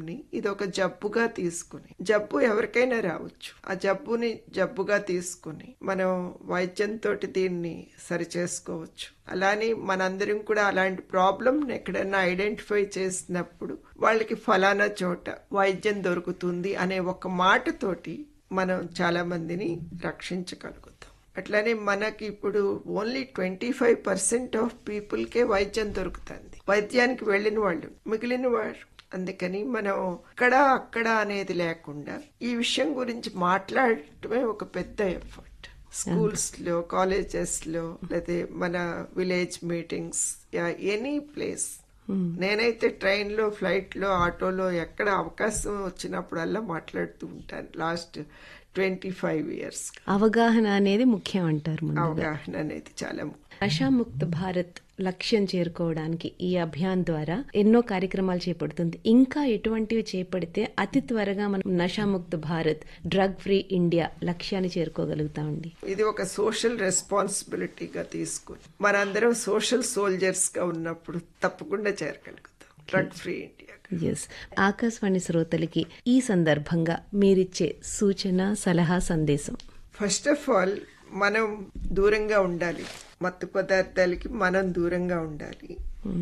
తీసుకుని ఇది ఒక జబ్బుగా తీసుకుని జబ్బు ఎవరికైనా రావచ్చు ఆ జబ్బుని జబ్బుగా తీసుకుని మనం వైద్యంతో దీన్ని సరి చేసుకోవచ్చు అలానే మనందరం కూడా అలాంటి ప్రాబ్లం ఎక్కడైనా ఐడెంటిఫై చేసినప్పుడు వాళ్ళకి ఫలానా చోట వైద్యం దొరుకుతుంది అనే ఒక మాటతోటి మనం చాలా మందిని రక్షించగలుగుతాం అట్లానే మనకి ఇప్పుడు only twenty five percent of పీపుల్కే వైద్యం దొరుకుతుంది వైద్యానికి వెళ్ళిన వాళ్ళు మిగిలిన వారు అందుకని మనం అక్కడ అక్కడ అనేది లేకుండా ఈ విషయం గురించి మాట్లాడటమే ఒక పెద్ద ఎఫర్ట్ స్కూల్స్ లో కాలేజెస్ లో లేకపోతే మన విలేజ్ మీటింగ్స్ ఎనీ ప్లేస్ నేనైతే ట్రైన్ లో ఫ్లైట్ లో ఆటోలో ఎక్కడ అవకాశం వచ్చినప్పుడల్లా మాట్లాడుతూ ఉంటాను లాస్ట్ ట్వంటీ ఫైవ్ ఇయర్స్ అవగాహన అనేది ముఖ్యం అంటారు ముందుగా అవగాహన అనేది చాలా ముఖ్యం. నషాముక్త భారత్ లక్ష్యం చేరుకోవడానికి ఈ అభియాన్ ద్వారా ఎన్నో కార్యక్రమాలు చేపడుతుంది ఇంకా ఎటువంటివి చేపడితే అతి త్వరగా మనం నషాముక్త భారత్ డ్రగ్ ఫ్రీ ఇండియా లక్ష్యాన్ని చేరుకోగలుగుతామండి ఇది ఒక సోషల్ రెస్పాన్సిబిలిటీగా తీసుకుని మనందరం సోషల్ సోల్జర్స్ గా ఉన్నప్పుడు తప్పకుండా చేరగలుగుతాం drug free India yes Akashvani శ్రోతలకి ఈ సందర్భంగా మీరిచ్చే సూచన సలహా సందేశం ఫస్ట్ ఆఫ్ ఆల్ మనం దూరంగా ఉండాలి మత్తు పదార్థాలకి మనం దూరంగా ఉండాలి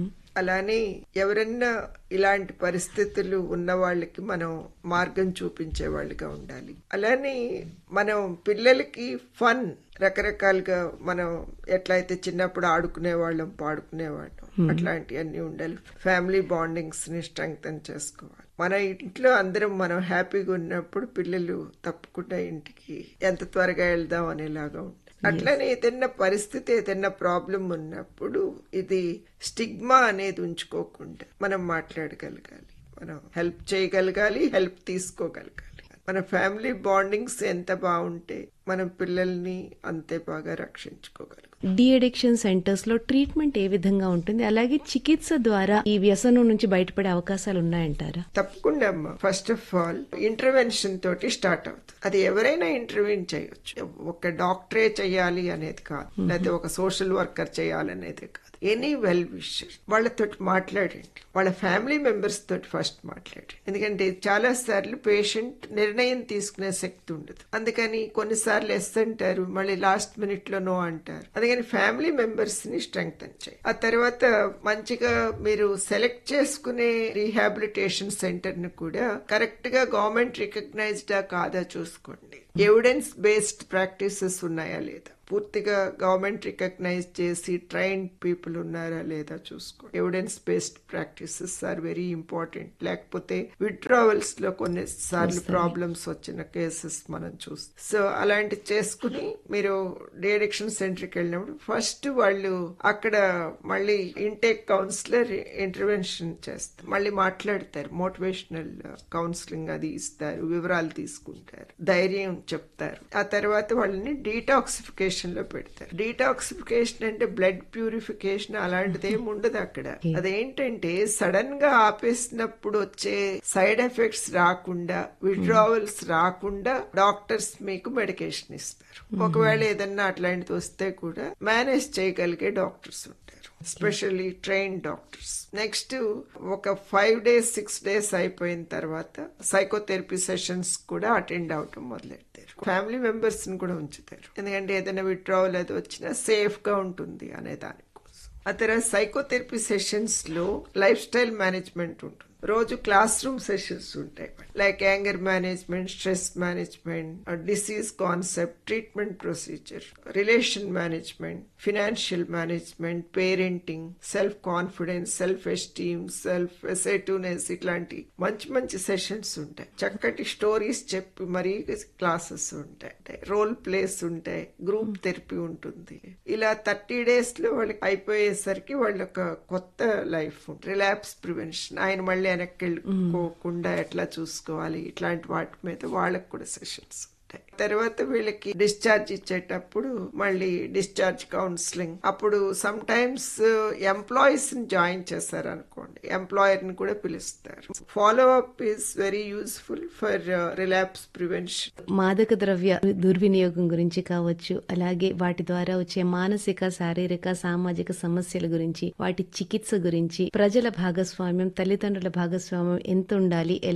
అలానే ఎవరన్నా ఇలాంటి పరిస్థితులు ఉన్న వాళ్ళకి మనం మార్గం చూపించే వాళ్ళుగా ఉండాలి అలానే మనం పిల్లలకి ఫన్ రకరకాలుగా మనం ఎట్లయితే చిన్నప్పుడు ఆడుకునే వాళ్ళం పాడుకునే వాళ్ళం అట్లాంటివన్నీ ఉండాలి ఫ్యామిలీ బాండింగ్స్ ని స్ట్రెంగ్తన్ చేసుకోవాలి మన ఇంట్లో అందరం మనం హ్యాపీగా ఉన్నప్పుడు పిల్లలు తప్పకుండా ఇంటికి ఎంత త్వరగా వెళ్దాం అనేలాగా ఉంటుంది అట్లనే ఏదైనా పరిస్థితి ఏదైనా ప్రాబ్లం ఉన్నప్పుడు ఇది స్టిగ్మా అనేది ఉంచుకోకుండా మనం మాట్లాడగలగాలి మనం హెల్ప్ చేయగలగాలి హెల్ప్ తీసుకోగలగాలి మన ఫ్యామిలీ బాండింగ్స్ ఎంత బాగుంటే మనం పిల్లల్ని అంతే బాగా రక్షించుకోగలం డి అడిక్షన్ సెంటర్స్ లో ట్రీట్మెంట్ ఏ విధంగా ఉంటుంది అలాగే చికిత్స ద్వారా ఈ వ్యసనం నుంచి బయటపడే అవకాశాలు ఉన్నాయంటారా తప్పకుండా అమ్మా ఫస్ట్ ఆఫ్ ఆల్ ఇంటర్వెన్షన్ తోటి స్టార్ట్ అవుతుంది అది ఎవరైనా ఇంటర్వ్యూన్ చేయొచ్చు ఒక డాక్టరే చేయాలి అనేది కాదు లేకపోతే ఒక సోషల్ వర్కర్ చేయాలనేది కాదు ఎనీ వెల్ విషర్ వాళ్ళతో మాట్లాడండి వాళ్ళ ఫ్యామిలీ మెంబర్స్ తోటి ఫస్ట్ మాట్లాడండి ఎందుకంటే చాలా సార్లు పేషెంట్ నిర్ణయం తీసుకునే శక్తి ఉండదు అందుకని కొన్నిసార్లు ఎస్ అంటారు మళ్ళీ లాస్ట్ మినిట్ లో నో అంటారు అందుకని ఫ్యామిలీ మెంబర్స్ ని స్ట్రెంగ్త్ చేయి ఆ తర్వాత మంచిగా మీరు సెలెక్ట్ చేసుకునే రీహాబిలిటేషన్ సెంటర్ ని కూడా కరెక్ట్ గా గవర్నమెంట్ రికగ్నైజ్డ్ కాదా చూసుకోండి ఎవిడెన్స్ బేస్డ్ ప్రాక్టీసెస్ ఉన్నాయా లేదా పూర్తిగా గవర్నమెంట్ రికగ్నైజ్ చేసి ట్రైన్ పీపుల్ ఉన్నారా లేదా చూసుకో evidence based practices are very important లేకపోతే విత్డ్రావల్స్ లో కొన్ని సార్లు ప్రాబ్లమ్స్ వచ్చిన కేసెస్ మనం చూస్తాం సో అలాంటి చేసుకుని మీరు డిఅడిక్షన్ సెంటర్కి వెళ్ళినప్పుడు ఫస్ట్ వాళ్ళు అక్కడ మళ్ళీ ఇంటేక్ కౌన్సిలర్ ఇంటర్వెన్షన్ చేస్తారు మళ్ళీ మాట్లాడతారు మోటివేషనల్ కౌన్సిలింగ్ అది ఇస్తారు వివరాలు తీసుకుంటారు ధైర్యం చెప్తారు ఆ తర్వాత వాళ్ళని డీటాక్సిఫికేషన్ లో పెడతారు డీటాక్సిఫికేషన్ అంటే బ్లడ్ ప్యూరిఫికేషన్ అలాంటిది ఏమి ఉండదు అక్కడ అదేంటంటే సడన్ గా ఆపేసినప్పుడు వచ్చే సైడ్ ఎఫెక్ట్స్ రాకుండా విడ్రావల్స్ రాకుండా డాక్టర్స్ మీకు మెడికేషన్ ఇస్తారు ఒకవేళ ఏదన్నా అట్లాంటిది వస్తే కూడా మేనేజ్ చేయగలిగే డాక్టర్స్ ఉంటారు స్పెషల్లీ ట్రైన్ డాక్టర్స్ నెక్స్ట్ ఒక ఫైవ్ డేస్ సిక్స్ డేస్ అయిపోయిన తర్వాత సైకోథెరపీ సెషన్స్ కూడా అటెండ్ అవటం మొదలెడతారు ఫ్యామిలీ మెంబర్స్ ని కూడా ఉంచుతారు ఎందుకంటే ఏదైనా విత్డ్రావల్ అది వచ్చినా సేఫ్ గా ఉంటుంది అనే దానికోసం ఆ తర్వాత సైకోథెరపీ సెషన్స్ లో లైఫ్ స్టైల్ మేనేజ్మెంట్ ఉంటుంది రోజు క్లాస్ రూమ్ సెషన్స్ ఉంటాయి like anger management stress management disease concept treatment procedure relation management financial management parenting self confidence self esteem self assertiveness ఇట్లాంటి మంచి మంచి సెషన్స్ ఉంటాయి చక్కటి స్టోరీస్ చెప్పి మరీ క్లాసెస్ ఉంటాయి రోల్ ప్లేస్ ఉంటాయి గ్రూప్ థెరపీ ఉంటుంది ఇలా థర్టీ డేస్ లో వాళ్ళకి అయిపోయేసరికి వాళ్ళ ఒక కొత్త లైఫ్ రిలాప్స్ ప్రివెన్షన్ ఆయన మళ్ళీ వెనక్కి వెళ్ళిపోకుండా ఎట్లా చూసుకోవాలి ఇట్లాంటి వాటి మీద వాళ్ళకి కూడా సెషన్స్ ఉంటాయి తర్వాత వీళ్ళకి డిశ్చార్జ్ ఇచ్చేటప్పుడు మళ్ళీ డిశ్చార్జ్ కౌన్సిలింగ్ అప్పుడు సమ్ టైమ్స్ ఎంప్లాయీస్ ని జాయిన్ చేశారు అనుకోండి ఎంప్లాయర్ ని కూడా పిలుస్తారు follow up is very useful for relapse prevention మాదక ద్రవ్య దుర్వినియోగం గురించి కావచ్చు అలాగే వాటి ద్వారా వచ్చే మానసిక శారీరక సామాజిక సమస్యల గురించి వాటి చికిత్స గురించి ప్రజల భాగస్వామ్యం తల్లిదండ్రుల భాగస్వామ్యం ఎంత ఉండాలి